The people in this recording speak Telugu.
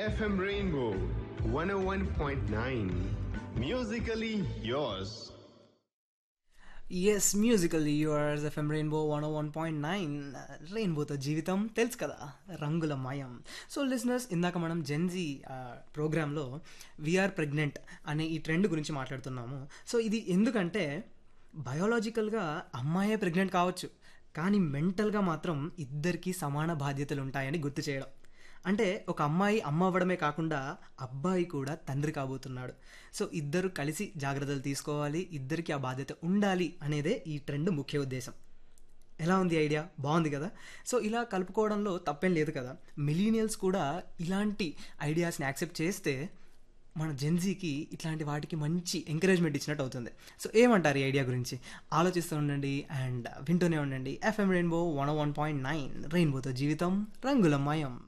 FM Rainbow 101.9. Musically yours. Yes musical yours FM Rainbow one one point nine రెయిన్బోతో జీవితం తెలుసు కదా రంగుల మయం సో లిసనర్స్ ఇందాక మనం జెన్జీ ప్రోగ్రాంలో వీఆర్ ప్రెగ్నెంట్ అనే ఈ ట్రెండ్ గురించి మాట్లాడుతున్నాము సో ఇది ఎందుకంటే బయోలాజికల్గా అమ్మాయే ప్రెగ్నెంట్ కావచ్చు కానీ మెంటల్గా మాత్రం ఇద్దరికీ సమాన బాధ్యతలు ఉంటాయని గుర్తు చేయడం అంటే ఒక అమ్మాయి అమ్మ అవ్వడమే కాకుండా అబ్బాయి కూడా తండ్రి కాబోతున్నాడు సో ఇద్దరు కలిసి జాగ్రత్తలు తీసుకోవాలి ఇద్దరికి ఆ బాధ్యత ఉండాలి అనేదే ఈ ట్రెండ్ ముఖ్య ఉద్దేశం ఎలా ఉంది ఐడియా బాగుంది కదా సో ఇలా కలుపుకోవడంలో తప్పేం లేదు కదా మిలీనియల్స్ కూడా ఇలాంటి ఐడియాస్ని యాక్సెప్ట్ చేస్తే మన జెన్జీకి ఇట్లాంటి వాటికి మంచి ఎంకరేజ్మెంట్ ఇచ్చినట్టు అవుతుంది సో ఏమంటారు ఈ ఐడియా గురించి ఆలోచిస్తూ ఉండండి అండ్ వింటూనే ఉండండి FM Rainbow one one point nine రెయిన్బోతో జీవితం రంగుల మయం